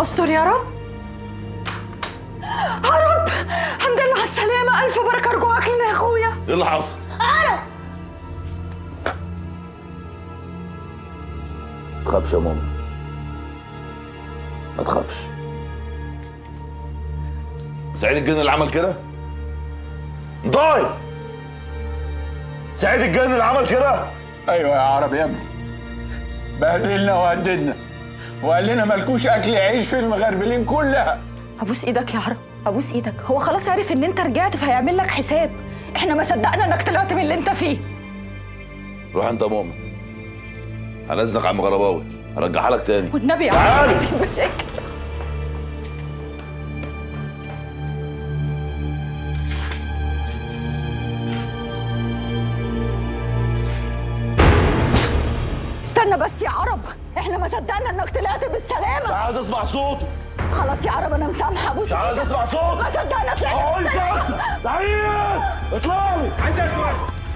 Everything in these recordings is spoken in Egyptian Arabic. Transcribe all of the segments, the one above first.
استر يا رب يا رب الحمد لله على السلامة ألف بركة رجوعك لنا يا أخويا ايه اللي حصل؟ ما تخافش يا ماما ما تخافش سعيد الجن اللي عمل كده؟ طيب سعيد الجن اللي عمل كده؟ ايوه يا عرب يا ابني بهدلنا وهددنا وقال لنا مالكوش اكل عيش في المغربلين كلها أبوس إيدك يا عرب أبوس إيدك هو خلاص عرف إن أنت رجعت فهيعمل لك حساب إحنا ما صدقنا إنك طلعت من اللي أنت فيه روح انت يا ماما هنزلك على المغرباوي هرجعها لك تاني والنبي يا تعال. عرب عايزين مشاكل استنى بس يا عرب احنا ما صدقنا انك طلعت مش بالسلامه عايز اسمع صوته خلاص يا عرب انا مسامحه ابوس مش عايز إيدك. اسمع صوته ما صدقنا طلعت اقول بالسلامة. صوت سعيد اطلع لي عايز اسمع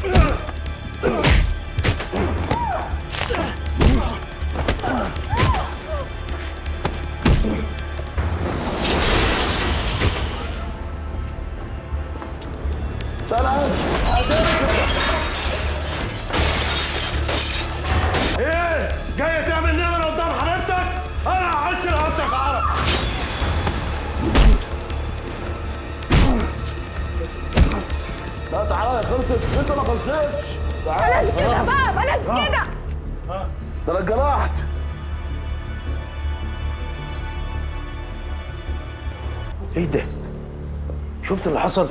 سلام ايه جاي تعمل نمرة قدام حبيبتك انا هعشر راسك يا عرب لا تعالى يا خلصت لسه ما خلصتش تعالى بلاش كده بقى بلاش كده ده انا اتجرحت ايه ده؟ شفت اللي حصل؟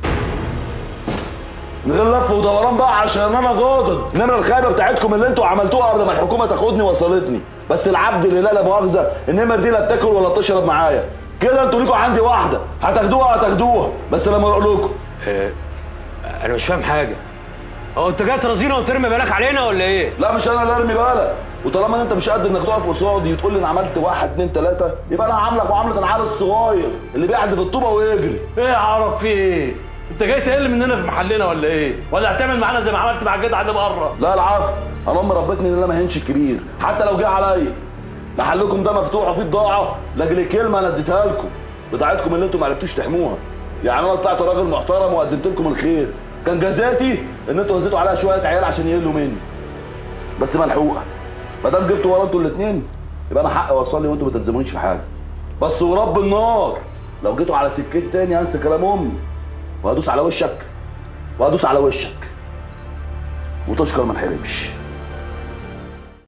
من غير لف ودوران بقى عشان انا غاضب النمره الخايبه بتاعتكم اللي انتوا عملتوها قبل ما الحكومه تاخدني وصلتني بس العبد اللي لا لا مؤاخذه النمر دي لا بتاكل ولا بتشرب معايا كده انتوا ليكوا عندي واحده هتاخدوها هتاخدوها بس لما اقول لكم آه انا مش فاهم حاجه هو انت جاي ترازينا وترمي بالك علينا ولا ايه؟ لا مش انا اللي ارمي بالك وطالما انت مش قد انك تقف قصادي وتقول لي انا عملت واحد اتنين تلاته يبقى انا عاملك معامله العيال الصغير اللي بيحدف الطوبه ويجري ايه يا عرب في ايه؟ انت جاي تقل مننا في محلنا ولا ايه؟ ولا هتعمل معانا زي ما عملت مع الجدع اللي بره؟ لا العفو انا امي ربتني ان انا ما هنش الكبير حتى لو جه عليا محلكم ده مفتوح وفيه بضاعه لاجل كلمه انا اديتها لكم بتاعتكم اللي انتم ما عرفتوش تحموها يعني انا طلعت راجل محترم وقدمت لكم الخير كان جزاتي ان انتوا هزيتوا عليها شويه عيال عشان يقلوا مني بس ملحوقه ما دام جبتوا ورا انتوا الاثنين يبقى انا حقي اوصل لي وانتوا ما تلزمونيش في حاجه بس ورب النار لو جيتوا على سكتي تاني هنسى كلام امي وهدوس على وشك وهدوس على وشك وتشكر ما تحرمش